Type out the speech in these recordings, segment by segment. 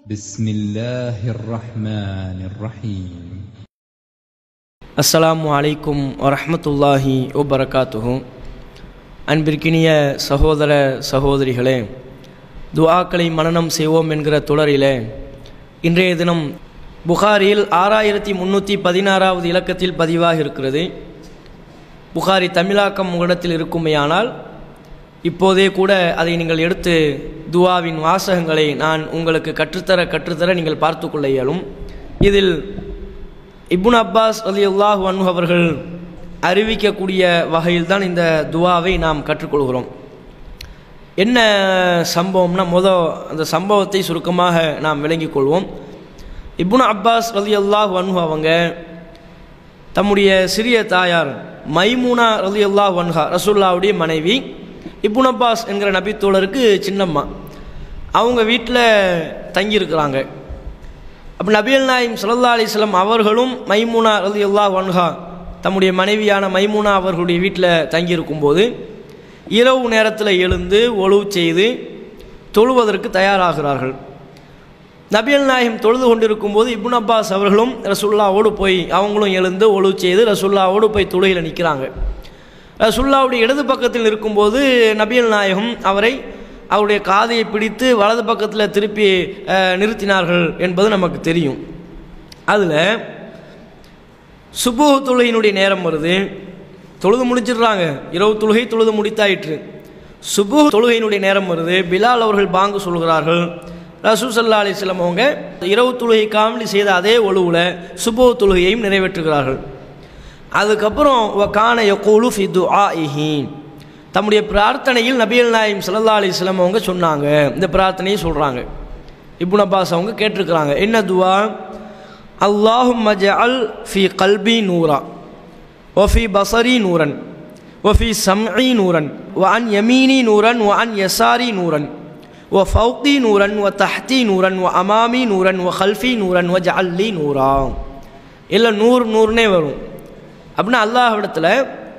بسم الله الرحمن الرحيم அஸ்ஸலாமு அலைக்கும் வரஹ்மத்துல்லாஹி வபரகாத்துஹு அன்பிற்கினிய சகோதர சகோதரிகளே துஆக்களை மனனம் செய்வோம் என்கிற தொடரிலே இன்றைய தினம் புகாரியில் ஆறாயிரத்தி முந்நூற்றி பதினாறாவது இலக்கத்தில் பதிவாக இருக்கிறது புகாரி தமிழாக்கம் உங்களிடத்தில் இருக்குமேயானால் இப்போதே கூட அதை நீங்கள் எடுத்து துவாவின் வாசகங்களை நான் உங்களுக்கு கற்றுத்தர கற்றுத்தர நீங்கள் பார்த்து கொள்ள இயலும் இதில் இப்னு அப்பாஸ் அலி அல்லாஹ் அன்ஹு அவர்கள் அறிவிக்கக்கூடிய வகையில் தான் இந்த துவாவை நாம் கற்றுக்கொள்கிறோம் என்ன சம்பவம்னா முத அந்த சம்பவத்தை சுருக்கமாக நாம் விளங்கிக் கொள்வோம் இப்னு அப்பாஸ் அலி அல்லாஹ் அன்ஹு அவங்க தம்முடைய சிறிய தாயார் மைமூனா ரலி அல்லாஹ் வன்ஹா ரசூல்லாவுடைய மனைவி இப்னு அப்பாஸ் என்கிற நபித்தோழருக்கு சின்னம்மா அவங்க வீட்டில் தங்கியிருக்கிறாங்க அப்போ நபியல் நாயிம் சல்லா அலிஸ்லாம் அவர்களும் மைமூனா ரலி அல்லாஹ் வன்ஹா தம்முடைய மனைவியான மைமூனா அவர்களுடைய வீட்டில் தங்கியிருக்கும்போது இரவு நேரத்தில் எழுந்து ஒழு செய்து தொழுவதற்கு தயாராகிறார்கள் நபியல் நாயகம் தொழுது கொண்டிருக்கும்போது இப்னு அப்பாஸ் அவர்களும் ரசுல்லாவோடு போய் அவங்களும் எழுந்து ஒழு செய்து ரசுல்லாவோடு போய் தொழுகையில் நிற்கிறாங்க ரசுல்லாவுடைய இடது பக்கத்தில் இருக்கும்போது நபியல் நாயகம் அவரை அவருடைய காதையை பிடித்து வலது பக்கத்தில் திருப்பி அஹ், நிறுத்தினார்கள் என்பது நமக்கு தெரியும் அதில் சுபு தொழுகையினுடைய நேரம் வருது தொழுது முடிச்சிடுறாங்க இரவு தொழுகை தொழுது முடித்தாயிற்று சுபு தொழுகையினுடைய நேரம் வருது பிலால் அவர்கள் பாங்கு சொல்கிறார்கள் ரசூ சல்லா அலிஸ்லாம் அவங்க இரவு தொழுகை காமலி செய்த அதே ஒழுவில் சுபு தொழுகையையும் நிறைவேற்றுகிறார்கள் அதுக்கப்புறம் கான யகூலு ஃபி துஆஇஹி தம்முடைய பிரார்த்தனையில் நபியல் நாயம் ஸல்லல்லாஹு அலைஹி வஸல்லம் அவங்க சொன்னாங்க இந்த பிரார்த்தனையை சொல்கிறாங்க இப்னு அப்பாஸ் அவங்க கேட்டிருக்கிறாங்க என்ன துவா அல்லாஹும்ம ஜஅல் ஃபி கல்பி நூரா وفي بصري نورا وفي سمعي نورا وعن يميني نورا وعن يساري نورا وفوقي نورا وتحتي نورا وأمامي نورا وخلفي نورا وجعل لي نورا இல்லை நூறு நூறுனே வரும் அப்படின்னா அல்லாஹ்விடத்தில்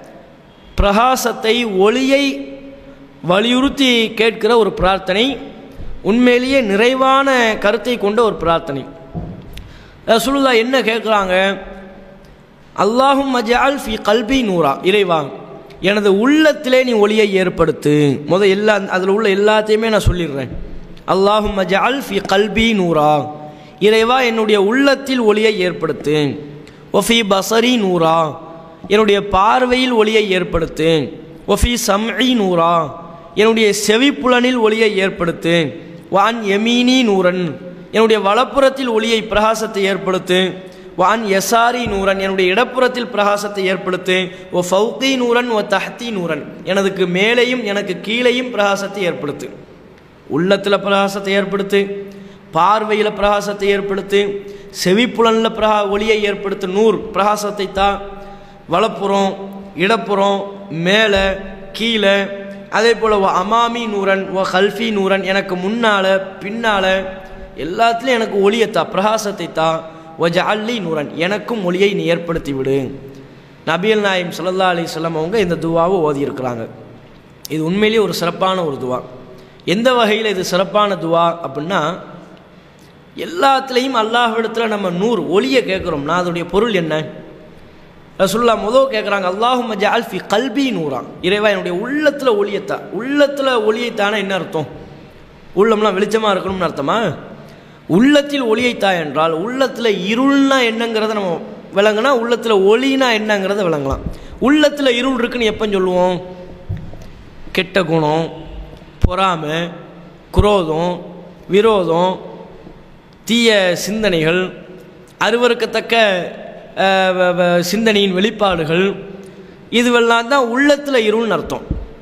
பிரகாசத்தை ஒளியை வலியுறுத்தி கேட்கிற ஒரு பிரார்த்தனை உண்மையிலேயே நிறைவான கருத்தை கொண்ட ஒரு பிரார்த்தனை ரசூலுல்லா என்ன கேட்குறாங்க அல்லாஹும் மஜால் ஃபி கல்பி நூரா இறைவா எனது உள்ளத்திலே நீ ஒளியை ஏற்படுத்து முத எல்லா அதில் உள்ள எல்லாத்தையுமே நான் சொல்லிடுறேன் அல்லாஹும் மஜால் ஃபி கல்பி நூரா இறைவா என்னுடைய உள்ளத்தில் ஒளியை ஏற்படுத்து ஒஃபி பசரி நூரா என்னுடைய பார்வையில் ஒளியை ஏற்படுத்து ஒஃபி சம்இ நூரா என்னுடைய செவிப்புலனில் ஒளியை ஏற்படுத்து வான் எமீனி நூரன் என்னுடைய வலப்புறத்தில் ஒளியை பிரகாசத்தை ஏற்படுத்து வான் யசாரி நூரன் என்னுடைய இடப்புறத்தில் பிரகாசத்தை ஏற்படுத்து ஓ ஃபௌத்தி நூரன் ஓ தஹ்தி நூரன் எனதுக்கு மேலேயும் எனக்கு கீழேயும் பிரகாசத்தை ஏற்படுத்து உள்ளத்தில் பிரகாசத்தை ஏற்படுத்து பார்வையில் பிரகாசத்தை ஏற்படுத்து செவிப்புலனில் பிரகா ஒளியை ஏற்படுத்து நூறு பிரகாசத்தை தா வலப்புறம் இடப்புறம் மேலே கீழே அதே போல் ஓ அமாமி நூரன் ஓ ஹல்ஃபி நூரன் எனக்கு முன்னால் பின்னால் எல்லாத்துலேயும் எனக்கு ஒளியத்தா பிரகாசத்தை தா ஓ ஜல்லி நூரன் எனக்கும் ஒளியை நீ ஏற்படுத்தி விடு நபியல் நாயம் ஸல்லல்லாஹு அலைஹி வஸல்லம் அவங்க இந்த துவாவை ஓதியிருக்கிறாங்க இது உண்மையிலேயே ஒரு சிறப்பான ஒரு துவா எந்த வகையில் இது சிறப்பான துவா அப்படின்னா எல்லாத்துலேயும் அல்லாஹ்விடத்தில் நம்ம நூறு ஒளியை கேட்குறோம்னா அதோடைய பொருள் என்ன ரசுல்லா முதல் கேட்குறாங்க அல்லாஹும் ஜால் ஃபி கல்பி நூறா இறைவா என்னுடைய உள்ளத்தில் ஒளியத்தா உள்ளத்தில் ஒளியத்தான என்ன அர்த்தம் உள்ளம்லாம் வெளிச்சமாக இருக்கணும்னு அர்த்தமா உள்ளத்தில் ஒளியைத்தா என்றால் உள்ளத்தில் இருள்னா என்னங்கிறத நம்ம விளங்குனா உள்ளத்தில் ஒளினா என்னங்கிறத விளங்கலாம் உள்ளத்தில் இருள் இருக்குன்னு எப்போ சொல்லுவோம் கெட்ட குணம் பொறாமை குரோதம் விரோதம் தீய சிந்தனைகள் அருவறுக்கத்தக்க அஹ், வ- வ- சிந்தனையின் வெளிப்பாடுகள் இதுவெல்லாம் தான் உள்ளத்தில் இருள்னு அர்த்தம்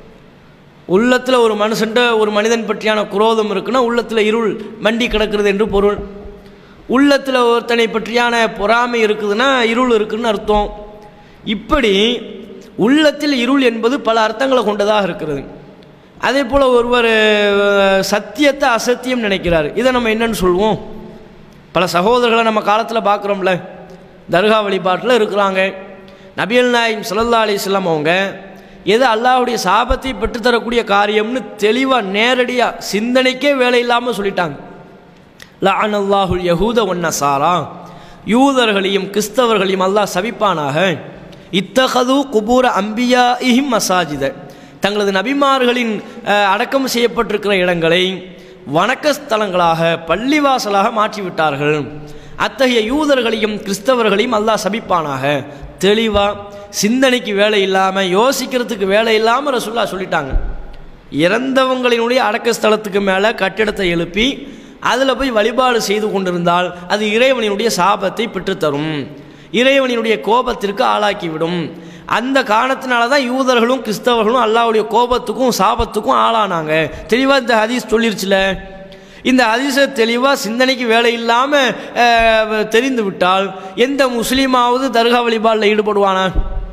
உள்ளத்தில் ஒரு மனுஷன்ட ஒரு மனிதன் பற்றியான குரோதம் இருக்குன்னா உள்ளத்தில் இருள் மண்டி கிடக்கிறது என்று பொருள் உள்ளத்தில் ஒருத்தனை பற்றியான பொறாமை இருக்குதுன்னா இருள் இருக்குன்னு அர்த்தம் இப்படி உள்ளத்தில் இருள் என்பது பல அர்த்தங்களை கொண்டதாக இருக்கிறது அதே போல் ஒருவர் அஹ், சத்தியத்தை அசத்தியம் நினைக்கிறார் இதை நம்ம என்னன்னு சொல்லுவோம் பல சகோதரர்களை நம்ம காலத்தில் பார்க்குறோம்ல தர்கா வழிபாட்டில் இருக்கிறாங்க நபியல் நாயம் ஸல்லல்லாஹு அலைஹி வஸல்லம் அவங்க எது அல்லாஹ்வுடைய சாபத்தை பெற்றுத்தரக்கூடிய காரியம்னு தெளிவாக நேரடியாக சிந்தனைக்கே வேலை இல்லாமல் சொல்லிட்டாங்க லஅனல்லாஹுல் யஹூத வன்னசாரா யூதர்களையும் கிறிஸ்தவர்களையும் அல்லாஹ் சபிப்பானாக இத்தகது குபூர அம்பியா இஹிம் மசாஜித தங்களது நபிமார்களின் அஹ், அடக்கம் செய்யப்பட்டிருக்கிற இடங்களை வணக்க ஸ்தலங்களாக பள்ளிவாசலாக மாற்றிவிட்டார்கள் அத்தகைய யூதர்களையும் கிறிஸ்தவர்களையும் அல்லாஹ் சபிப்பானாக தெளிவா சிந்தனைக்கு வேலை இல்லாமல் யோசிக்கிறதுக்கு வேலை இல்லாமல் ரசுல்லா சொல்லிட்டாங்க இறந்தவங்களினுடைய அடக்க ஸ்தலத்துக்கு மேலே கட்டிடத்தை எழுப்பி அதில் போய் வழிபாடு செய்து கொண்டிருந்தால் அது இறைவனினுடைய சாபத்தை பெற்றுத்தரும் இறைவனினுடைய கோபத்திற்கு ஆளாக்கிவிடும் அந்த காரணத்தினால தான் யூதர்களும் கிறிஸ்தவர்களும் அல்லாஹ்வுடைய கோபத்துக்கும் சாபத்துக்கும் ஆளானாங்க தெளிவாக இந்த ஹதீஸ் சொல்லிருச்சுல இந்த ஹதீஸை தெளிவாக சிந்தனைக்கு வேலை இல்லாமல் தெரிந்து விட்டால் எந்த முஸ்லீமாவது தர்கா வழிபாடில் ஈடுபடுவானா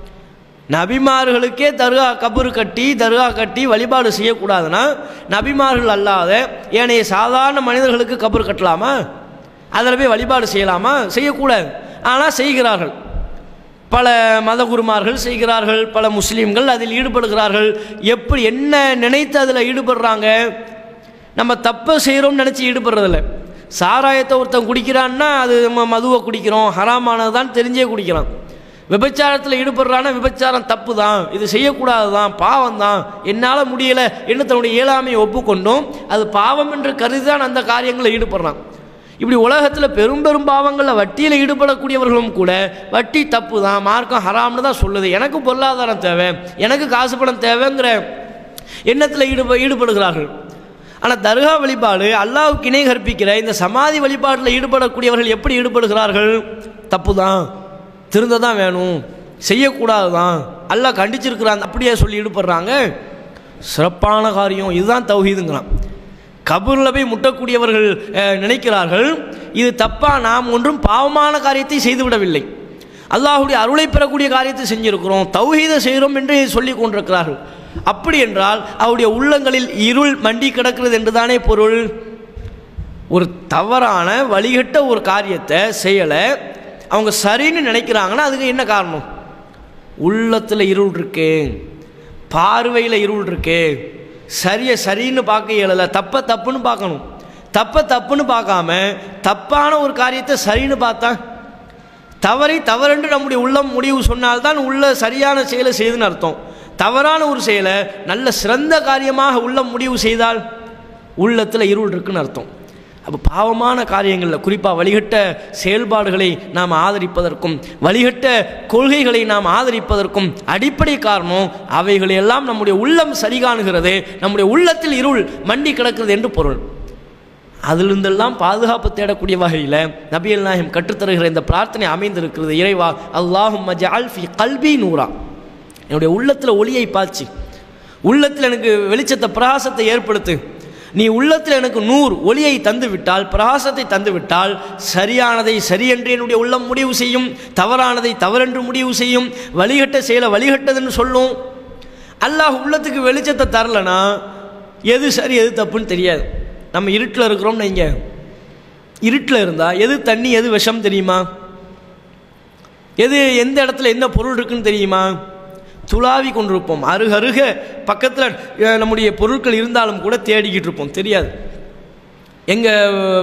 நபிமார்களுக்கே தர்கா கபரு கட்டி தர்கா கட்டி வழிபாடு செய்யக்கூடாதுன்னா நபிமார்கள் அல்லாத ஏனைய சாதாரண மனிதர்களுக்கு கபரு கட்டலாமா அதில் போய் வழிபாடு செய்யலாமா செய்யக்கூடாது ஆனால் செய்கிறார்கள் பல மதகுருமார்கள் செய்கிறார்கள் பல முஸ்லீம்கள் அதில் ஈடுபடுகிறார்கள் எப்படி என்ன நினைத்து அதில் ஈடுபடுறாங்க நம்ம தப்பை செய்கிறோம்னு நினச்சி ஈடுபடுறதில்ல சாராயத்தை ஒருத்தன் குடிக்கிறான்னா அது நம்ம மதுவை குடிக்கிறோம் ஹராமானது தான் தெரிஞ்சே குடிக்கிறான் விபச்சாரத்தில் ஈடுபடுறான்னா விபச்சாரம் தப்பு தான் இது செய்யக்கூடாது தான் பாவம் தான் என்னால் முடியலை என்று தன்னுடைய இயலாமையை ஒப்புக்கொண்டும் அது பாவம் என்று கருதி தான் அந்த காரியங்களில் ஈடுபடுறான் இப்படி உலகத்தில் பெரும் பெரும் பாவங்களில் வட்டியில் ஈடுபடக்கூடியவர்களும் கூட வட்டி தப்பு தான் மார்க்கம் ஹராம்னு தான் சொல்லுது எனக்கு பொருளாதாரம் தேவை எனக்கு காசு பணம் தேவைங்கிற எண்ணத்தில் ஈடுப ஈடுபடுகிறார்கள் ஆனால் தர்கா வழிபாடு அல்லாஹ்வுக்கு இணை கற்பிக்கிற இந்த சமாதி வழிபாட்டில் ஈடுபடக்கூடியவர்கள் எப்படி ஈடுபடுகிறார்கள் தப்பு தான் திருந்த தான் வேணும் செய்யக்கூடாது தான் அல்லாஹ் கண்டிச்சிருக்கிறான் அப்படியே சொல்லி ஈடுபடுறாங்க சிறப்பான காரியம் இதுதான் தௌஹீதுங்கிறான் கபூரில் போய் முட்டக்கூடியவர்கள் அஹ், நினைக்கிறார்கள் இது தப்பா நாம் ஒன்றும் பாவமான காரியத்தை செய்துவிடவில்லை அல்லாஹுடைய அருளை பெறக்கூடிய காரியத்தை செஞ்சிருக்கிறோம் தௌஹீதை செய்கிறோம் என்று சொல்லிக் கொண்டிருக்கிறார்கள் அப்படி என்றால் அவருடைய உள்ளங்களில் இருள் மண்டி கிடக்கிறது என்றுதானே பொருள் ஒரு தவறான வழிகட்ட ஒரு காரியத்தை செய்யலை அவங்க சரின்னு நினைக்கிறாங்கன்னா அதுக்கு என்ன காரணம் உள்ளத்தில் இருள் இருக்கு பார்வையில் இருள் இருக்கு சரியை சரின்னு பார்க்க இயலலை தப்பை தப்புன்னு பார்க்கணும் தப்பை தப்புன்னு பார்க்காம தப்பான ஒரு காரியத்தை சரின்னு பார்த்தா தவறை தவறென்று நம்முடைய உள்ளம் முடிவு சொன்னால்தான் உள்ள சரியான செயலை செய்துன்னு அர்த்தம் தவறான ஒரு செயலை நல்ல சிறந்த காரியமாக உள்ளம் முடிவு செய்தால் உள்ளத்தில் இருள் இருக்குன்னு அர்த்தம் அப்போ பாவமான காரியங்களில் குறிப்பாக வழிகட்ட செயல்பாடுகளை நாம் ஆதரிப்பதற்கும் வழிகட்ட கொள்கைகளை நாம் ஆதரிப்பதற்கும் அடிப்படை காரணம் அவைகளை எல்லாம் நம்முடைய உள்ளம் சரி காணுகிறது நம்முடைய உள்ளத்தில் இருள் மண்டி கிடக்கிறது என்று பொருள் அதிலிருந்தெல்லாம் பாதுகாப்பு தேடக்கூடிய வகையில் நபியல் நாயகம் கற்றுத்தருகிற இந்த பிரார்த்தனை அமைந்திருக்கிறது இறைவா அல்லாஹும் மஜால் ஃபி கல்வி நூறா என்னுடைய உள்ளத்தில் ஒளியை பாய்ச்சி உள்ளத்தில் எனக்கு வெளிச்சத்தை பிரகாசத்தை ஏற்படுத்து நீ உள்ளத்தில் எனக்கு நூறு ஒளியை தந்து விட்டால் பிரகாசத்தை தந்து விட்டால் சரியானதை சரியென்று என்னுடைய உள்ளம் முடிவு செய்யும் தவறானதை தவறென்று முடிவு செய்யும் வழிகட்ட செயலை வழிகட்டதுன்னு சொல்லும் அல்லாஹ் உள்ளத்துக்கு வெளிச்சத்தை தரலனா எது சரி எது தப்புன்னு தெரியாது நம்ம இருட்டில் இருக்கிறோம்னு வைங்க இருட்டில் இருந்தால் எது தண்ணி எது விஷம் தெரியுமா எது எந்த இடத்துல என்ன பொருள் இருக்குன்னு தெரியுமா துளாவி கொண்டிருப்போம் அருக அருக பக்கத்தில் நம்முடைய பொருட்கள் இருந்தாலும் கூட தேடிக்கிட்டு இருப்போம் தெரியாது எங்கே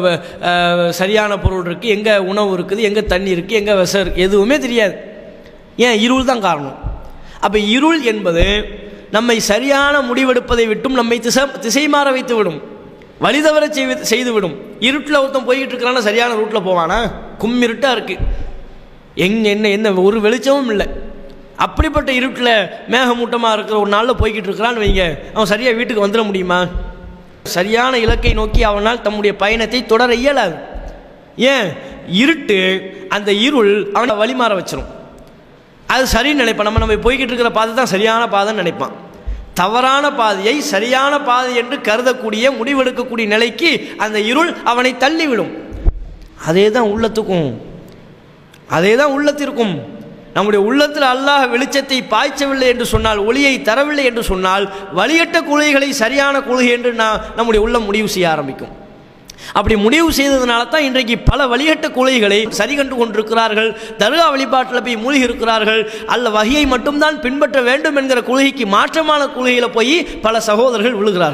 சரியான பொருள் இருக்குது எங்கே உணவு இருக்குது எங்கே தண்ணி இருக்குது எங்கே விஷம் இருக்குது எதுவுமே தெரியாது ஏன் இருள் தான் காரணம் அப்போ இருள் என்பது நம்மை சரியான முடிவெடுப்பதை விட்டும் நம்மை திசை திசை மாற வைத்து விடும் வழி தவற செய்து செய்துவிடும் இருட்டில் ஒருத்தன் போய்கிட்டு இருக்கிறான்னா சரியான ரூட்டில் போவானா கும்மிருட்டாக இருக்குது எங்க என்ன என்ன ஒரு வெளிச்சமும் இல்லை அப்படிப்பட்ட இருட்டில் மேகமூட்டமாக இருக்கிற ஒரு நாளில் போய்கிட்டு இருக்கிறான்னு வைங்க அவன் சரியாக வீட்டுக்கு வந்துட முடியுமா சரியான இலக்கை நோக்கி அவனால் தம்முடைய பயணத்தை தொடர இயலாது ஏன் இருட்டு அந்த இருள் அவனை வழிமாற வச்சிரும் அது சரின்னு நினைப்பான் நம்ம நம்ம போய்கிட்டு இருக்கிற பாதை தான் சரியான பாதைன்னு நினைப்பான் தவறான பாதையை சரியான பாதை என்று கருதக்கூடிய முடிவெடுக்கக்கூடிய நிலைக்கு அந்த இருள் அவனை தள்ளிவிடும் அதே தான் உள்ளத்துக்கும் அதே தான் உள்ளத்திற்கும் நம்முடைய உள்ளத்தில் அல்லாஹ் வெளிச்சத்தை பாய்ச்சவில்லை என்று சொன்னால் ஒளியை தரவில்லை என்று சொன்னால் வழியட்ட கொள்கைகளை சரியான கொள்கை என்று நான் நம்முடைய உள்ளம் முடிவு செய்ய ஆரம்பிக்கும் அப்படி முடிவு செய்ததுனால தான் இன்றைக்கு பல வழிகட்ட கொள்கைகளை சரி கண்டு கொண்டிருக்கிறார்கள் தர்கா வழிபாட்டில் போய் மூழ்கி இருக்கிறார்கள் அல்ல வகையை மட்டும்தான் பின்பற்ற வேண்டும் என்கிற கொள்கைக்கு மாற்றமான கொள்கையில் போய் பல சகோதரர்கள் விழுகிறார்கள்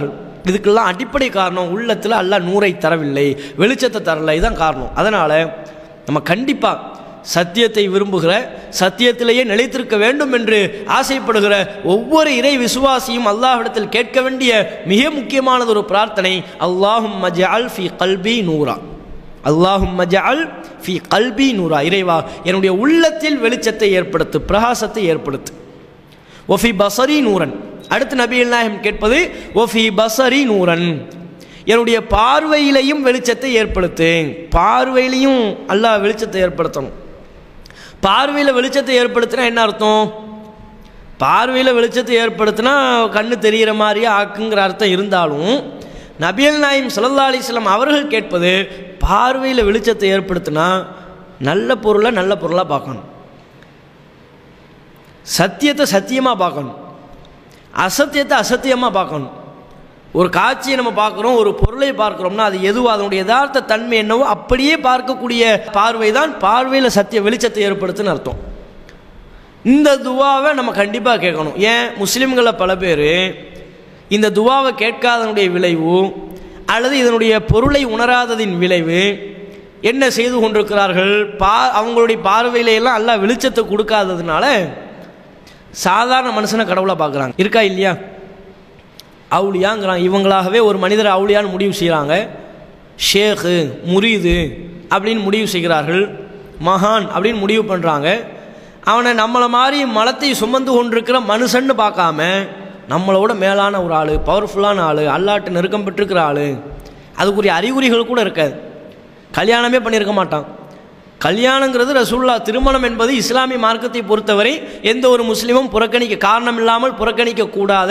இதுக்கெல்லாம் அடிப்படை காரணம் உள்ளத்தில் அல்லாஹ் நூரை தரவில்லை வெளிச்சத்தை தரலை இதுதான் காரணம் அதனால் நம்ம கண்டிப்பாக சத்தியத்தை விரும்புகிற சத்தியத்திலேயே நிலைத்திருக்க வேண்டும் என்று ஆசைப்படுகிற ஒவ்வொரு இறை விசுவாசியும் அல்லாஹ்விடத்தில் கேட்க வேண்டிய மிக முக்கியமானது ஒரு பிரார்த்தனை அல்லாஹும் மஜால் ஃபி கல்பி நூரா அல்லாஹும் மஜால் ஃபி கல்பி நூரா இறைவா என்னுடைய உள்ளத்தில் வெளிச்சத்தை ஏற்படுத்து பிரகாசத்தை ஏற்படுத்து ஒஃபி பசரி நூரன் அடுத்து நபிகள் நாயகம் கேட்பது ஒஃபி பசரி நூரன் என்னுடைய பார்வையிலையும் வெளிச்சத்தை ஏற்படுத்து பார்வையிலையும் அல்லாஹ் வெளிச்சத்தை ஏற்படுத்தணும் பார்வையில் வெளிச்சத்தை ஏற்படுத்தினா என்ன அர்த்தம் பார்வையில் வெளிச்சத்தை ஏற்படுத்தினா கண்ணு தெரிகிற மாதிரியே ஆக்குங்கிற அர்த்தம் இருந்தாலும் நபியல் நாயம் சல்லா அலிஸ்லாம் அவர்கள் கேட்பது பார்வையில் வெளிச்சத்தை ஏற்படுத்தினா நல்ல பொருளை நல்ல பொருளாக பார்க்கணும் சத்தியத்தை சத்தியமாக பார்க்கணும் அசத்தியத்தை அசத்தியமாக பார்க்கணும் ஒரு காட்சியை நம்ம பார்க்குறோம் ஒரு பொருளை பார்க்குறோம்னா அது எதுவோ அதனுடைய யதார்த்த தன்மை என்னவோ அப்படியே பார்க்கக்கூடிய பார்வை தான் பார்வையில் சத்திய வெளிச்சத்தை ஏற்படுத்துன்னு அர்த்தம் இந்த துவாவை நம்ம கண்டிப்பாக கேட்கணும் ஏன் முஸ்லீம்களில் பல பேர் இந்த துவாவை கேட்காதனுடைய விளைவு அல்லது இதனுடைய பொருளை உணராததின் விளைவு என்ன செய்து கொண்டிருக்கிறார்கள் பா அவங்களுடைய பார்வையில எல்லாம் எல்லாம் வெளிச்சத்தை கொடுக்காததுனால சாதாரண மனுஷனை கடவுளாக பார்க்குறாங்க இருக்கா இல்லையா அவுளியாங்கிறான் இவங்களாகவே ஒரு மனிதர் அவுளியான்னு முடிவு செய்கிறாங்க ஷேக்கு முரீது அப்படின்னு முடிவு செய்கிறார்கள் மகான் அப்படின்னு முடிவு பண்ணுறாங்க அவனை நம்மளை மாதிரி மலத்தை சுமந்து கொண்டிருக்கிற மனுஷன்னு பார்க்காம நம்மளோட மேலான ஒரு ஆள் பவர்ஃபுல்லான ஆள் அல்லாட்டு நெருக்கம் பெற்றிருக்கிற ஆள் அதுக்குரிய அறிகுறிகள் கூட இருக்காது கல்யாணமே பண்ணியிருக்க மாட்டான் கல்யாணங்கிறது ரசூல்லா திருமணம் என்பது இஸ்லாமிய மார்க்கத்தை பொறுத்தவரை எந்த ஒரு முஸ்லீமும் புறக்கணிக்க காரணம் இல்லாமல் புறக்கணிக்க கூடாத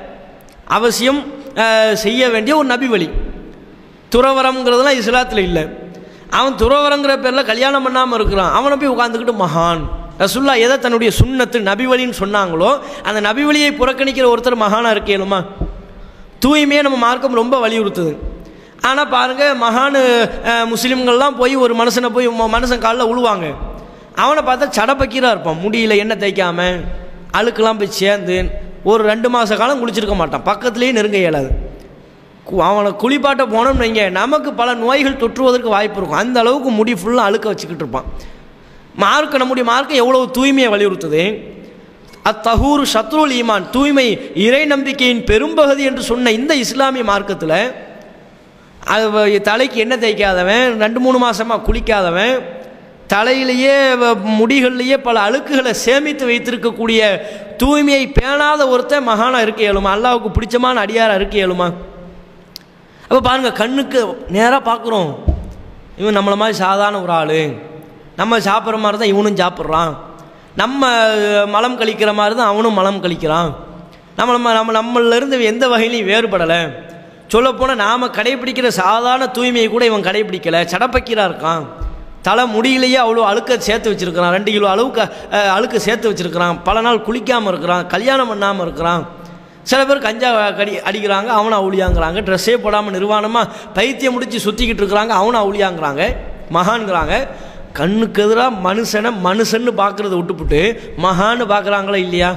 அவசியம் அஹ், செய்ய வேண்டிய ஒரு நபி வழி துறவரம்ங்கிறதுலாம் இஸ்லாத்தில் இல்லை அவன் துறவரங்கிற பேரில் கல்யாணம் பண்ணாமல் இருக்கிறான் அவனை போய் உட்காந்துக்கிட்டு மகான் ரசுல்லா எதை தன்னுடைய சுண்ணத்து நபி வழின்னு சொன்னாங்களோ அந்த நபி வழியை புறக்கணிக்கிற ஒருத்தர் மகானாக இருக்கேனுமா தூய்மையை நம்ம மார்க்கம் ரொம்ப வலியுறுத்துது ஆனால் பாருங்கள் மகான் அஹ், முஸ்லிம்கள்லாம் போய் ஒரு மனுஷனை போய் ம- மனுஷன் காலில் உழுவாங்க அவனை பார்த்தா சடப்பக்கீராக இருப்பான் முடியல எண்ணெய் தேய்க்காம அழுக்கெல்லாம் போய் சேர்ந்து ஒரு ரெண்டு மாத காலம் குளிச்சிருக்க மாட்டான் பக்கத்துலேயே நெருங்க இயலாது கு- அவனை குளிப்பாட்ட போனோம்னு வைங்க நமக்கு பல நோய்கள் தொற்றுவதற்கு வாய்ப்பு இருக்கும் அந்த அளவுக்கு முடி ஃபுல்லாக அழுக்க வச்சுக்கிட்டு இருப்பான் மார்க் நம்முடைய மார்க்கம் எவ்வளவு தூய்மையை வலியுறுத்துது அத்தஹூர் ஷத்ருல் ஈமான் தூய்மை இறை நம்பிக்கையின் பெரும்பகுதி என்று சொன்ன இந்த இஸ்லாமிய மார்க்கத்தில் அது வ- தலைக்கு எண்ணெய் தேய்க்காதவன் ரெண்டு மூணு மாசமாக குளிக்காதவன் தலையிலேயே வ- முடிகள்லேயே பல அழுக்குகளை சேமித்து வைத்திருக்கக்கூடிய தூய்மையை பேணாத ஒருத்தன் மகானா இருக்க இயலுமா அல்லாவுக்கு பிடிச்சமான அடியாரா இருக்க இயலுமா அப்போ பாருங்க கண்ணுக்கு நேராக பார்க்குறோம் இவன் நம்மளை மாதிரி சாதாரண ஒரு ஆள் நம்ம சாப்பிட்ற மாதிரி தான் இவனும் சாப்பிட்றான் நம்ம அஹ், மலம் கழிக்கிற மாதிரி தான் அவனும் மலம் கழிக்கிறான் நம்ம நம்ம நம்ம நம்மளிருந்து எந்த வகையிலையும் வேறுபடலை சொல்லப்போனால் நாம் கடைபிடிக்கிற சாதாரண தூய்மையை கூட இவன் கடைபிடிக்கலை சடப்பக்கீராக இருக்கான் தலை முடியிலேயே அவ்வளோ அழுக்க சேர்த்து வச்சுருக்கிறான் ரெண்டு கிலோ அளவுக்கு அஹ், அழுக்கு சேர்த்து வச்சுருக்கிறான் பல நாள் குளிக்காமல் இருக்கிறான் கல்யாணம் பண்ணாமல் இருக்கிறான் சில பேர் கஞ்சா கடி அடிக்கிறாங்க அவனை அவுளியாங்கிறாங்க ட்ரெஸ்ஸே போடாமல் நிர்வாணமாக பைத்தியம் முடிச்சு சுற்றிக்கிட்டு இருக்கிறாங்க அவனை அவுளியாங்கிறாங்க மகான்கிறாங்க கண்ணுக்கு எதிராக மனுஷனை மனுஷன்னு பார்க்குறத விட்டுப்புட்டு மகான்னு பார்க்குறாங்களா இல்லையா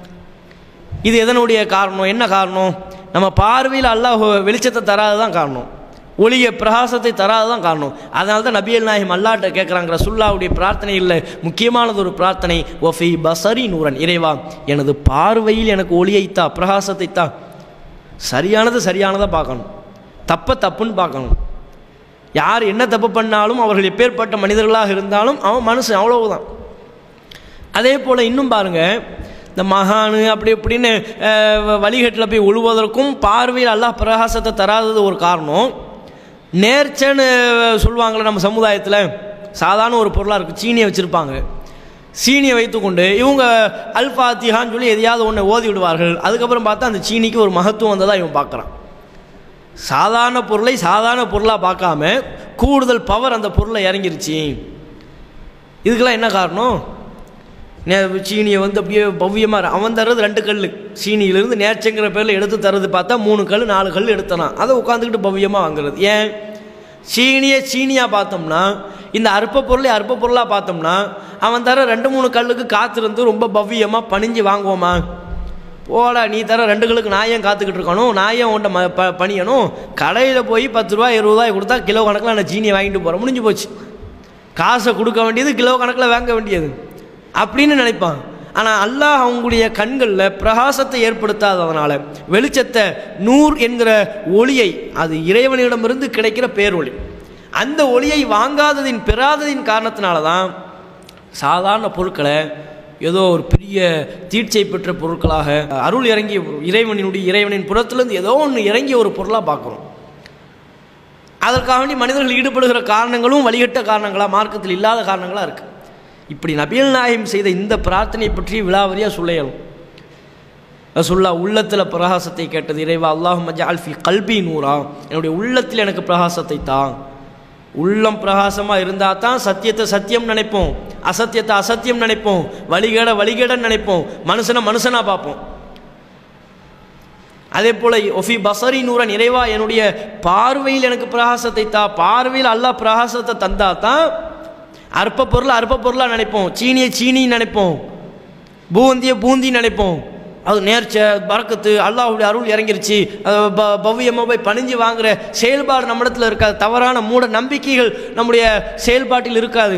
இது எதனுடைய காரணம் என்ன காரணம் நம்ம பார்வையில் அல்லாஹ் வெளிச்சத்தை தராது தான் காரணம் ஒளிய பிரகாசத்தை தராது தான் காரணம் அதனால தான் நபியல் நாயகம் அல்லாட்ட கேட்குறாங்க ரசுல்லாவுடைய பிரார்த்தனை இல்லை முக்கியமானது ஒரு பிரார்த்தனை ஒஃபி பசரி நூரன் இறைவா எனது பார்வையில் எனக்கு ஒளியைத்தா பிரகாசத்தை தா சரியானது சரியானதாக பார்க்கணும் தப்பை தப்புன்னு பார்க்கணும் யார் என்ன தப்பு பண்ணாலும் அவர்கள் எப்பேற்பட்ட மனிதர்களாக இருந்தாலும் அவன் மனுஷன் அவ்வளவுதான் அதே போல் இன்னும் பாருங்க இந்த மகானு அப்படி இப்படின்னு அஹ், வ- வழிகட்டில் போய் உழுவதற்கும் பார்வையில் அல்லாஹ் பிரகாசத்தை தராதது ஒரு காரணம் நேர்ச்சன்னு சொல்லுவாங்களே நம்ம சமுதாயத்தில் சாதாரண ஒரு பொருளாக இருக்குது சீனியை வச்சுருப்பாங்க சீனியை வைத்துக்கொண்டு இவங்க அல்ஃபாத்திஹான்னு சொல்லி எதையாவது ஒன்று ஓதி விடுவார்கள் அதுக்கப்புறம் பார்த்தா அந்த சீனிக்கு ஒரு மகத்துவம் வந்ததாக இவன் பார்க்குறான் சாதாரண பொருளை சாதாரண பொருளாக பார்க்காம கூடுதல் பவர் அந்த பொருளை இறங்கிருச்சு இதுக்கெல்லாம் என்ன காரணம் நே சீனியை வந்து அப்படியே பவ்யமாக அவன் தர்றது ரெண்டு கல் சீனியிலிருந்து நேர்ச்சங்கிற பேரில் எடுத்து தர்றது பார்த்தா மூணு கல் நாலு கல் எடுத்தனான் அதை உட்காந்துக்கிட்டு பவ்யமாக வாங்குறது ஏன் சீனியை சீனியாக பார்த்தோம்னா இந்த அற்ப பொருளை அற்ப பொருளாக பார்த்தோம்னா அவன் தர ரெண்டு மூணு கல்லுக்கு காத்திருந்து ரொம்ப பவ்யமாக பணிஞ்சு வாங்குவோமா போடா நீ தர ரெண்டுகளுக்கு நான் ஏன் காத்துக்கிட்டு இருக்கணும் நான் ஏன் உன்ட்ட ம ப பணியணும் கடையில் போய் பத்து ரூபா இருபது ரூபாய் கொடுத்தா கிலோ கணக்கில் நான் சீனியை வாங்கிட்டு போகிறேன் முடிஞ்சு போச்சு காசை கொடுக்க வேண்டியது கிலோ கணக்கில் வாங்க வேண்டியது அப்படின்னு நினைப்பான் ஆனால் அல்லாஹ் அவங்களுடைய கண்களில் பிரகாசத்தை ஏற்படுத்தாததுனால வெளிச்சத்தை நூர் என்கிற ஒளியை அது இறைவனிடமிருந்து கிடைக்கிற பேரொளி அந்த ஒளியை வாங்காததின் பெறாததின் காரணத்தினால தான் சாதாரண பொருட்களை ஏதோ ஒரு பெரிய தீட்சை பெற்ற பொருட்களாக அருள் இறங்கிய இறைவனினுடைய இறைவனின் புறத்திலிருந்து ஏதோ ஒன்று இறங்கிய ஒரு பொருளாக பார்க்குறோம் அதற்காக வேண்டி மனிதர்கள் ஈடுபடுகிற காரணங்களும் வழிகட்ட காரணங்களாக மார்க்கத்தில் இல்லாத காரணங்களாக இருக்குது இப்படி நபியல் நாயம் செய்த இந்த பிரார்த்தனை பற்றி விழாவரியாக சொல்லையலும் ரசுல்லா உள்ளத்தில் பிரகாசத்தை கேட்டது இறைவா அல்லாஹ் மஜால்ஃபி கல்பி நூறா என்னுடைய உள்ளத்தில் எனக்கு பிரகாசத்தை தான் உள்ளம் பிரகாசமாக இருந்தால் தான் சத்தியத்தை சத்தியம் நினைப்போம் அசத்தியத்தை அசத்தியம் நினைப்போம் வழிகேட வழிகேடன்னு நினைப்போம் மனுஷனை மனுஷனாக பார்ப்போம் அதே போல் ஒஃபி பசரி நூரன் இறைவா என்னுடைய பார்வையில் எனக்கு பிரகாசத்தை தா பார்வையில் அல்லாஹ் பிரகாசத்தை தந்தா தான் அற்ப பொருளை அற்ப பொருளாக நினைப்போம் சீனியை சீனின்னு நினைப்போம் பூந்தியை பூந்தி நினைப்போம் அது நேர்ச்ச பறக்கத்து அல்லாஹுடைய அருள் இறங்கிருச்சு அது ப பவ்யமாக போய் பணிஞ்சு வாங்குற செயல்பாடு நம்மிடத்தில் இருக்காது தவறான மூட நம்பிக்கைகள் நம்முடைய செயல்பாட்டில் இருக்காது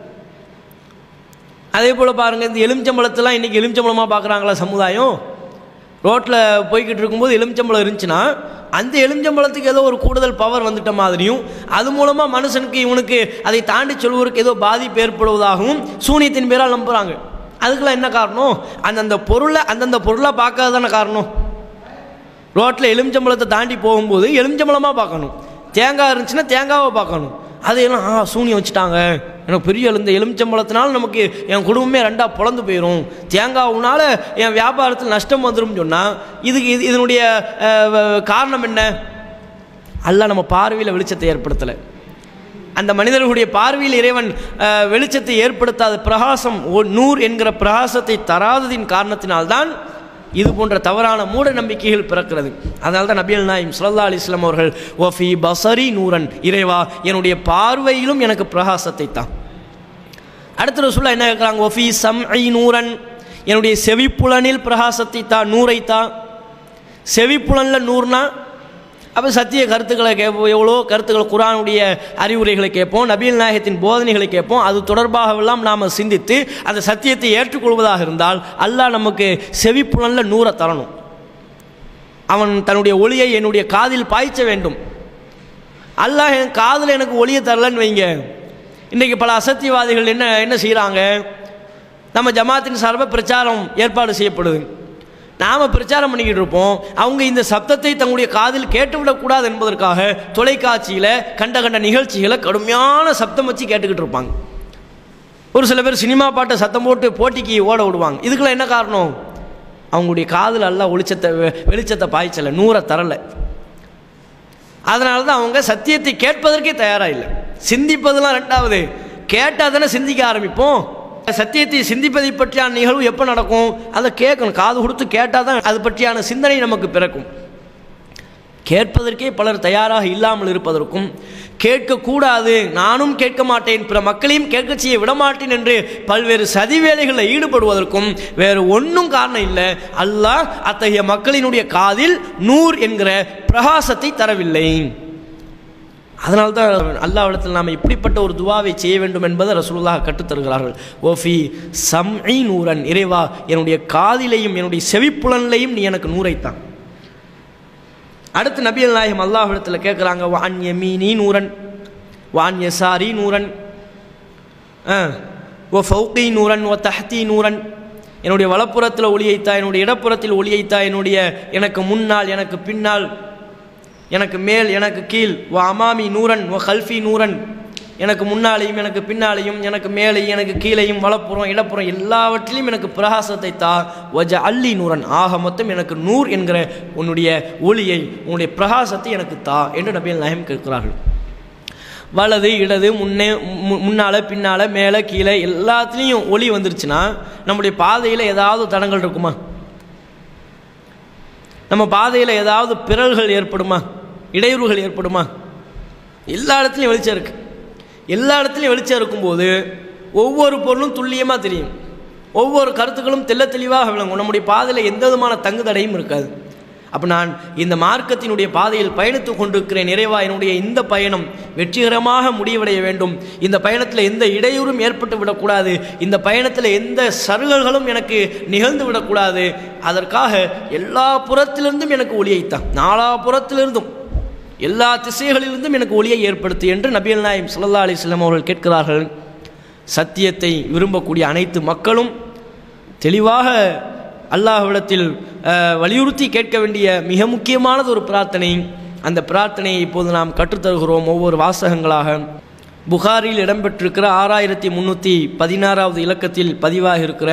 அதே போல் பாருங்கள் இந்த எலுமிச்சம்பழத்தெல்லாம் இன்றைக்கி எலுமிச்சம்பழமாக பார்க்குறாங்களா சமுதாயம் ரோட்டில் போய்கிட்டு இருக்கும்போது எலுமிச்சம்பழம் இருந்துச்சுன்னா அந்த எலுமிச்சம்பழத்துக்கு ஏதோ ஒரு கூடுதல் பவர் வந்துட்ட மாதிரியும் அது மூலமாக மனுஷனுக்கு இவனுக்கு அதை தாண்டி சொல்வதற்கு ஏதோ பாதிப்பு ஏற்படுவதாகவும் சூனியத்தின் பேரால் நம்புகிறாங்க அதுக்கெல்லாம் என்ன காரணம் அந்தந்த பொருளை அந்தந்த பொருளை பார்க்காத தானே காரணம் ரோட்டில் எலுமிச்சம்பழத்தை தாண்டி போகும்போது எலுமிச்சம்பழமாக பார்க்கணும் தேங்காய் இருந்துச்சுன்னா தேங்காவை பார்க்கணும் அதையெல்லாம் ஆ சூனியம் வச்சுட்டாங்க எனக்கு பெரிய இந்த எலுமிச்சம்பழத்தினால நமக்கு என் குடும்பமே ரெண்டாக பிளந்து போயிடும் தேங்காவுனால என் வியாபாரத்தில் நஷ்டம் வந்துடும் சொன்னால் இதுக்கு இது இதனுடைய அஹ், காரணம் என்ன அல்ல நம்ம பார்வையில் வெளிச்சத்தை ஏற்படுத்தலை அந்த மனிதர்களுடைய பார்வையில் இறைவன் அஹ், வெளிச்சத்தை ஏற்படுத்தாத பிரகாசம் ஒ- நூர் என்கிற பிரகாசத்தை தராததின் காரணத்தினால்தான் இது போன்ற தவறான மூட நம்பிக்கைகள் பிறக்கிறது அதனால தான் நபியல் நாயம் சுல்லா அலிஸ்லாம் அவர்கள் ஒஃபி பசரி நூரன் இறைவா என்னுடைய பார்வையிலும் எனக்கு பிரகாசத்தை தான் அடுத்த ரசூலா என்ன கேட்குறாங்க ஒஃபி சம் ஐ நூரன் என்னுடைய செவிப்புலனில் பிரகாசத்தை தா நூரை தா செவிப்புலனில் நூறுனா அப்போ சத்திய கருத்துக்களை கேட்போம் எவ்வளோ கருத்துக்கள் குரானுடைய அறிவுரைகளை கேட்போம் நபீல் நாயகத்தின் போதனைகளை கேட்போம் அது தொடர்பாகவெல்லாம் நாம் சிந்தித்து அந்த சத்தியத்தை ஏற்றுக்கொள்வதாக இருந்தால் அல்லாஹ் நமக்கு செவிப்புலனில் நூறை தரணும் அவன் தன்னுடைய ஒளியை என்னுடைய காதில் பாய்ச்ச வேண்டும் அல்லாஹ் என் காதில் எனக்கு ஒளியை தரலன்னு வைங்க இன்றைக்கி பல அசத்தியவாதிகள் என்ன என்ன செய்கிறாங்க நம்ம ஜமாத்தின் சார்பாக பிரச்சாரம் ஏற்பாடு செய்யப்படுது நாம் பிரச்சாரம் பண்ணிக்கிட்டு இருப்போம் அவங்க இந்த சப்தத்தை தங்களுடைய காதில் கேட்டுவிடக்கூடாது என்பதற்காக தொலைக்காட்சியில் கண்ட கண்ட நிகழ்ச்சிகளை கடுமையான சப்தம் வச்சு கேட்டுக்கிட்டு இருப்பாங்க ஒரு சில பேர் சினிமா பாட்டை சத்தம் போட்டு போட்டிக்கு ஓட விடுவாங்க இதுக்கெல்லாம் என்ன காரணம் அவங்களுடைய காதில் எல்லாம் ஒளிச்சத்தை வெ- வெளிச்சத்தை பாய்ச்சலை நூறை தரலை அதனால தான் அவங்க சத்தியத்தை கேட்பதற்கே தயாராக இல்லை சிந்திப்பதெல்லாம் ரெண்டாவது கேட்டால் தானே சிந்திக்க ஆரம்பிப்போம் சத்தியத்தை சிந்திப்பதை பற்றியான நிகழ்வு எப்போ நடக்கும் அதை கேட்கணும் காது கொடுத்து கேட்டால் தான் அது பற்றியான சிந்தனை நமக்கு பிறக்கும் கேட்பதற்கே பலர் தயாராக இல்லாமல் இருப்பதற்கும் கேட்கக்கூடாது நானும் கேட்க மாட்டேன் பிற மக்களையும் கேட்க செய்ய விடமாட்டேன் என்று பல்வேறு சதி வேலைகளில் ஈடுபடுவதற்கும் வேறு ஒன்றும் காரணம் இல்லை அல்லாஹ் அத்தகைய மக்களினுடைய காதில் நூர் என்கிற பிரகாசத்தை தரவில்லை அதனால தான் அல்லாவிடத்தில் நாம் இப்படிப்பட்ட ஒரு துவாவை செய்ய வேண்டும் என்பதை ரசூலுல்லாஹ் கற்றுத்தருகிறார்கள் ஓஃபி சம்ஐ நூரன் இறைவா என்னுடைய காதிலையும் என்னுடைய செவிப்புலன்லையும் நீ எனக்கு நூரைத்தான் அடுத்து நபியல் நாயகம் அல்லாஹ்விடத்தில் கேட்குறாங்க வான் யமீனி நூரன் வான் யசாரி நூரன் ஆ, ஓ ஃபௌகி நூரன் ஓ தஹ்தி நூரன் என்னுடைய வலப்புறத்தில் ஒளியைத்தா என்னுடைய இடப்புறத்தில் ஒளியைத்தா என்னுடைய எனக்கு முன்னால் எனக்கு பின்னால் எனக்கு மேல் எனக்கு கீழ் ஓ அமாமி நூரன் ஓ கல்ஃபி நூரன் எனக்கு முன்னாலேயும் எனக்கு பின்னாலேயும் எனக்கு மேலேயும் எனக்கு கீழேயும் வலப்புறம் இடப்புறம் எல்லாவற்றிலும் எனக்கு பிரகாசத்தை தா வஜ அல்லி நூரன் ஆக மொத்தம் எனக்கு நூர் என்கிற உன்னுடைய ஒளியை உன்னுடைய பிரகாசத்தை எனக்கு தா என்று நபிகள் நாயம் கேட்கிறார்கள் வலது இடது முன்னே மு- முன்னால பின்னால மேலே கீழே எல்லாத்துலேயும் ஒளி வந்துருச்சுன்னா நம்முடைய பாதையில் ஏதாவது தடங்கள் இருக்குமா நம்ம பாதையில் ஏதாவது பிறல்கள் ஏற்படுமா இடையூறுகள் ஏற்படுமா எல்லா இடத்துலையும் வெளிச்சம் இருக்கு எல்லா இடத்துலையும் வெளிச்சம் இருக்கும்போது ஒவ்வொரு பொருளும் துல்லியமாக தெரியும் ஒவ்வொரு கருத்துக்களும் தெள்ள தெளிவாக விளங்கும் நம்முடைய பாதையில் எந்த விதமான தங்கு தடையும் இருக்காது அப்போ நான் இந்த மார்க்கத்தினுடைய பாதையில் பயணித்து கொண்டிருக்கிறேன் நிறைவா என்னுடைய இந்த பயணம் வெற்றிகரமாக முடிவடைய வேண்டும் இந்த பயணத்தில் எந்த இடையூறும் ஏற்பட்டு விடக்கூடாது இந்த பயணத்தில் எந்த சருகல்களும் எனக்கு நிகழ்ந்து விடக்கூடாது அதற்காக எல்லா புறத்திலிருந்தும் எனக்கு ஒளியைத்தான் நாலா புறத்திலிருந்தும் எல்லா திசைகளிலிருந்தும் எனக்கு ஒளியை ஏற்படுத்து என்று நபிகள் நாயம் சல்லா அலிஸ்லாம் அவர்கள் கேட்கிறார்கள் சத்தியத்தை விரும்பக்கூடிய அனைத்து மக்களும் தெளிவாக அல்லாஹ்விடத்தில் அஹ், வலியுறுத்தி கேட்க வேண்டிய மிக முக்கியமானது ஒரு பிரார்த்தனை அந்த பிரார்த்தனையை இப்போது நாம் கற்றுத்தருகிறோம் ஒவ்வொரு வாசகங்களாக புகாரில் இடம்பெற்றிருக்கிற ஆறாயிரத்தி முன்னூற்றி பதினாறாவது இலக்கத்தில் பதிவாக இருக்கிற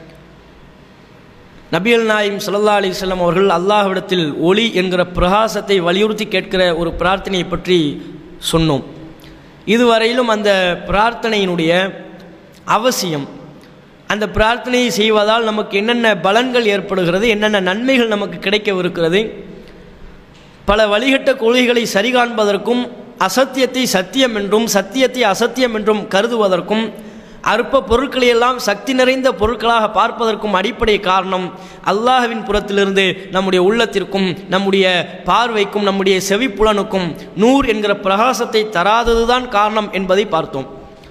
நபியல் நாயிம் சல்லா அலிஸ்லாம் அவர்கள் அல்லாஹ்விடத்தில் ஒளி என்கிற பிரகாசத்தை வலியுறுத்தி கேட்கிற ஒரு பிரார்த்தனையை பற்றி சொன்னோம் இதுவரையிலும் அந்த பிரார்த்தனையினுடைய அவசியம் அந்த பிரார்த்தனையை செய்வதால் நமக்கு என்னென்ன பலன்கள் ஏற்படுகிறது என்னென்ன நன்மைகள் நமக்கு கிடைக்கவிருக்கிறது பல வழிகட்ட கொள்கைகளை சரிகாண்பதற்கும் அசத்தியத்தை சத்தியம் என்றும் சத்தியத்தை அசத்தியம் என்றும் கருதுவதற்கும் அற்ப பொருட்களையெல்லாம் சக்தி நிறைந்த பொருட்களாக பார்ப்பதற்கும் அடிப்படை காரணம் அல்லாஹ்வின் புறத்திலிருந்து நம்முடைய உள்ளத்திற்கும் நம்முடைய பார்வைக்கும் நம்முடைய செவிப்புலனுக்கும் நூர் என்கிற பிரகாசத்தை தராததுதான் காரணம் என்பதை பார்த்தோம்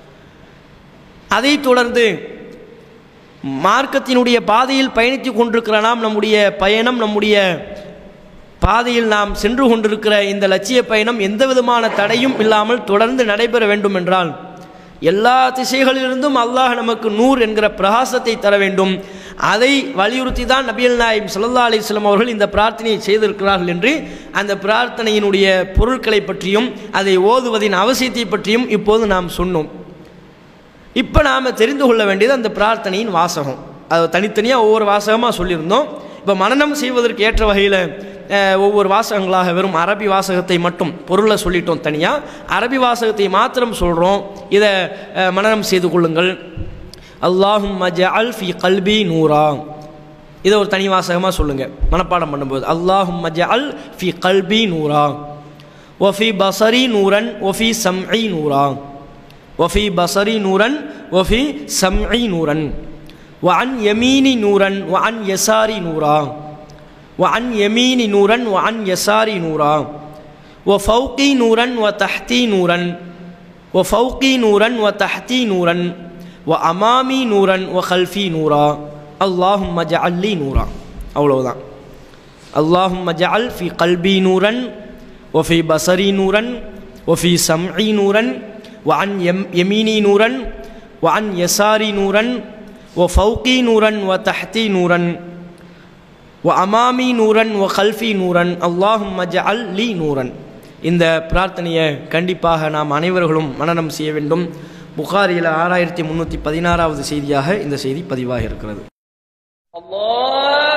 அதைத் தொடர்ந்து மார்க்கத்தினுடைய பாதையில் பயணித்து கொண்டிருக்கிற நாம் நம்முடைய பயணம் நம்முடைய பாதையில் நாம் சென்று கொண்டிருக்கிற இந்த லட்சிய பயணம் எந்த விதமான தடையும் இல்லாமல் தொடர்ந்து நடைபெற வேண்டும் என்றால் எல்லா திசைகளிலிருந்தும் அல்லாஹ் நமக்கு நூர் என்கிற பிரகாசத்தை தர வேண்டும் அதை வலியுறுத்தி தான் நபியல் நாயிம் சல்லா அலிஸ்லாம் அவர்கள் இந்த பிரார்த்தனையை செய்திருக்கிறார்கள் என்று அந்த பிரார்த்தனையினுடைய பொருட்களை பற்றியும் அதை ஓதுவதின் அவசியத்தை பற்றியும் இப்போது நாம் சொன்னோம் இப்போ நாம் தெரிந்து கொள்ள வேண்டியது அந்த பிரார்த்தனையின் வாசகம் அது தனித்தனியாக ஒவ்வொரு வாசகமாக சொல்லியிருந்தோம் இப்போ மனனம் செய்வதற்கு ஏற்ற வகையில் ஒவ்வொரு வாசகங்களாக வெறும் அரபி வாசகத்தை மட்டும் பொருளை சொல்லிட்டோம் தனியாக அரபி வாசகத்தை மாத்திரம் சொல்கிறோம் இதை அஹ், மனனம் செய்து கொள்ளுங்கள் அல்லாஹும் மஜஅல் ஃபி கல்பி நூரா இதை ஒரு தனி வாசகமாக சொல்லுங்கள் மனப்பாடம் பண்ணும்போது அல்லாஹும் மஜஅல் ஃபி கல்பி நூரா ஒஃபி பசரி நூரன் ஒஃபி சம்ஐ நூரா وفي بصري نورا وفي سمعي نورا وعن يميني نورا وعن يساري نورا وعن يميني نورا وعن يساري نورا وفوقي نورا وتحتي نورا وفوقي نورا وتحتي نورا وأمامي نورا وخلفي نورا اللهم اجعل لي نورا அவ்வளவுதான் اللهم اجعل في قلبي نورا وفي بصري نورا وفي سمعي نورا وعن يم- يميني نورا وعن يساري نورا وفوقي نورا وتحتي نورا وأمامي نورا وخلفي نورا اللهم اجعل لي نورا இந்த பிரார்த்தனையை கண்டிப்பாக நாம் அனைவர்களும் மனனம் செய்ய வேண்டும் புகாரியில் ஆறாயிரத்தி முந்நூற்றி பதினாறாவது செய்தியாக இந்த செய்தி பதிவாக இருக்கிறது الله